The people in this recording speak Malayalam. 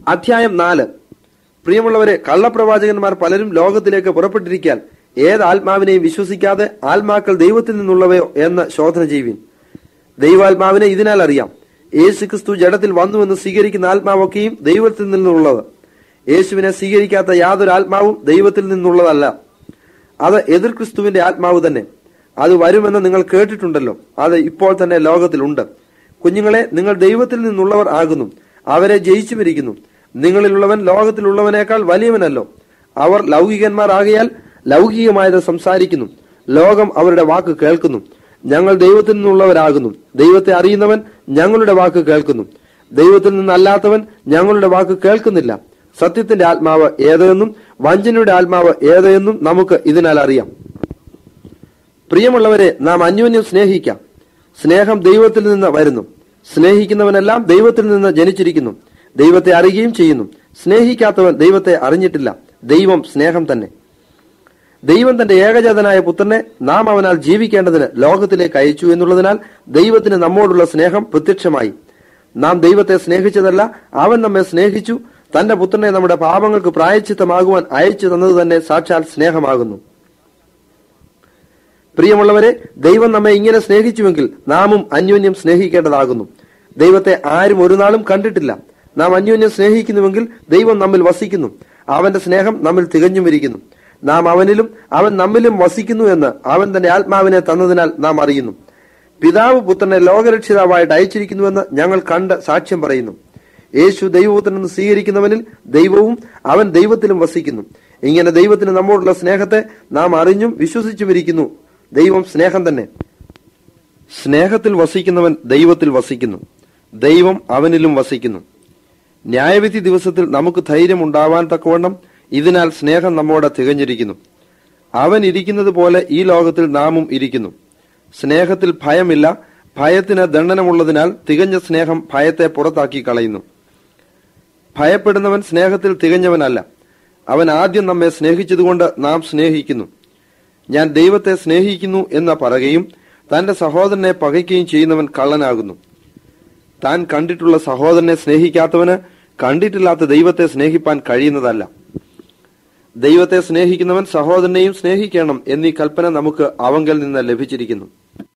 അധ്യായം നാല് പ്രിയമുള്ളവരെ കള്ളപ്രവാചകന്മാർ പലരും ലോകത്തിലേക്ക് പുറപ്പെട്ടിരിക്കാൻ ഏത് ആത്മാവിനെയും വിശ്വസിക്കാതെ ആത്മാക്കൾ ദൈവത്തിൽ നിന്നുള്ളവയോ എന്ന് ശോധന ചെയ്യുവിൻ ദൈവാത്മാവിനെ ഇതിനാൽ അറിയാം യേശു ക്രിസ്തു ജഡത്തിൽ വന്നുവെന്ന് സ്വീകരിക്കുന്ന ആത്മാവൊക്കെയും ദൈവത്തിൽ നിന്നുള്ളത് യേശുവിനെ സ്വീകരിക്കാത്ത യാതൊരു ആത്മാവും ദൈവത്തിൽ നിന്നുള്ളതല്ല അത് എതിർ ക്രിസ്തുവിന്റെ ആത്മാവ് തന്നെ അത് വരുമെന്ന് നിങ്ങൾ കേട്ടിട്ടുണ്ടല്ലോ അത് ഇപ്പോൾ തന്നെ ലോകത്തിലുണ്ട് കുഞ്ഞുങ്ങളെ നിങ്ങൾ ദൈവത്തിൽ നിന്നുള്ളവർ ആകുന്നു അവരെ ജയിച്ചുമിരിക്കുന്നു നിങ്ങളിലുള്ളവൻ ലോകത്തിലുള്ളവനേക്കാൾ വലിയവനല്ലോ അവർ ലൗകികന്മാർ ആകയാൽ ലൗകികമായത് സംസാരിക്കുന്നു ലോകം അവരുടെ വാക്ക് കേൾക്കുന്നു ഞങ്ങൾ ദൈവത്തിൽ നിന്നുള്ളവരാകുന്നു ദൈവത്തെ അറിയുന്നവൻ ഞങ്ങളുടെ വാക്ക് കേൾക്കുന്നു ദൈവത്തിൽ നിന്നല്ലാത്തവൻ ഞങ്ങളുടെ വാക്ക് കേൾക്കുന്നില്ല സത്യത്തിന്റെ ആത്മാവ് ഏതെന്നും വഞ്ചനയുടെ ആത്മാവ് ഏതെന്നും നമുക്ക് ഇതിനാൽ അറിയാം പ്രിയമുള്ളവരെ നാം അന്യോന്യം സ്നേഹിക്കാം സ്നേഹം ദൈവത്തിൽ നിന്ന് വരുന്നു സ്നേഹിക്കുന്നവനെല്ലാം ദൈവത്തിൽ നിന്ന് ജനിച്ചിരിക്കുന്നു ദൈവത്തെ അറിയുകയും ചെയ്യുന്നു സ്നേഹിക്കാത്തവൻ ദൈവത്തെ അറിഞ്ഞിട്ടില്ല ദൈവം സ്നേഹം തന്നെ ദൈവം തന്റെ ഏകജാതനായ പുത്രനെ നാം അവനാൽ ജീവിക്കേണ്ടതിന് ലോകത്തിലേക്ക് അയച്ചു എന്നുള്ളതിനാൽ ദൈവത്തിന് നമ്മോടുള്ള സ്നേഹം പ്രത്യക്ഷമായി നാം ദൈവത്തെ സ്നേഹിച്ചതല്ല അവൻ നമ്മെ സ്നേഹിച്ചു തന്റെ പുത്രനെ നമ്മുടെ പാപങ്ങൾക്ക് പ്രായച്ചിത്തമാകുവാൻ അയച്ചു തന്നത് തന്നെ സാക്ഷാൽ സ്നേഹമാകുന്നു പ്രിയമുള്ളവരെ ദൈവം നമ്മെ ഇങ്ങനെ സ്നേഹിച്ചുവെങ്കിൽ നാമും അന്യോന്യം സ്നേഹിക്കേണ്ടതാകുന്നു ദൈവത്തെ ആരും ഒരു നാളും കണ്ടിട്ടില്ല നാം അന്യോന്യം സ്നേഹിക്കുന്നുവെങ്കിൽ ദൈവം നമ്മിൽ വസിക്കുന്നു അവന്റെ സ്നേഹം നമ്മിൽ തികഞ്ഞും ഇരിക്കുന്നു നാം അവനിലും അവൻ നമ്മിലും വസിക്കുന്നു എന്ന് അവൻ തന്റെ ആത്മാവിനെ തന്നതിനാൽ നാം അറിയുന്നു പിതാവ് പുത്രനെ ലോകരക്ഷിതാവായിട്ട് അയച്ചിരിക്കുന്നുവെന്ന് ഞങ്ങൾ കണ്ട് സാക്ഷ്യം പറയുന്നു യേശു ദൈവപുത്രനെന്ന് സ്വീകരിക്കുന്നവനിൽ ദൈവവും അവൻ ദൈവത്തിലും വസിക്കുന്നു ഇങ്ങനെ ദൈവത്തിന് നമ്മോടുള്ള സ്നേഹത്തെ നാം അറിഞ്ഞും വിശ്വസിച്ചും ഇരിക്കുന്നു ദൈവം സ്നേഹം തന്നെ സ്നേഹത്തിൽ വസിക്കുന്നവൻ ദൈവത്തിൽ വസിക്കുന്നു ദൈവം അവനിലും വസിക്കുന്നു ന്യായവിധി ദിവസത്തിൽ നമുക്ക് ധൈര്യം ഉണ്ടാവാൻ തക്കവണ്ണം ഇതിനാൽ സ്നേഹം നമ്മോട് തികഞ്ഞിരിക്കുന്നു അവൻ ഇരിക്കുന്നത് പോലെ ഈ ലോകത്തിൽ നാമും ഇരിക്കുന്നു സ്നേഹത്തിൽ ഭയമില്ല ഭയത്തിന് ദണ്ഡനമുള്ളതിനാൽ തികഞ്ഞ സ്നേഹം ഭയത്തെ പുറത്താക്കി കളയുന്നു ഭയപ്പെടുന്നവൻ സ്നേഹത്തിൽ തികഞ്ഞവനല്ല അവൻ ആദ്യം നമ്മെ സ്നേഹിച്ചതുകൊണ്ട് നാം സ്നേഹിക്കുന്നു ഞാൻ ദൈവത്തെ സ്നേഹിക്കുന്നു എന്ന് പറയുകയും തന്റെ സഹോദരനെ പകയ്ക്കുകയും ചെയ്യുന്നവൻ കള്ളനാകുന്നു താൻ കണ്ടിട്ടുള്ള സഹോദരനെ സ്നേഹിക്കാത്തവന് കണ്ടിട്ടില്ലാത്ത ദൈവത്തെ സ്നേഹിപ്പാൻ കഴിയുന്നതല്ല ദൈവത്തെ സ്നേഹിക്കുന്നവൻ സഹോദരനെയും സ്നേഹിക്കണം എന്നീ കൽപ്പന നമുക്ക് അവങ്കൽ നിന്ന് ലഭിച്ചിരിക്കുന്നു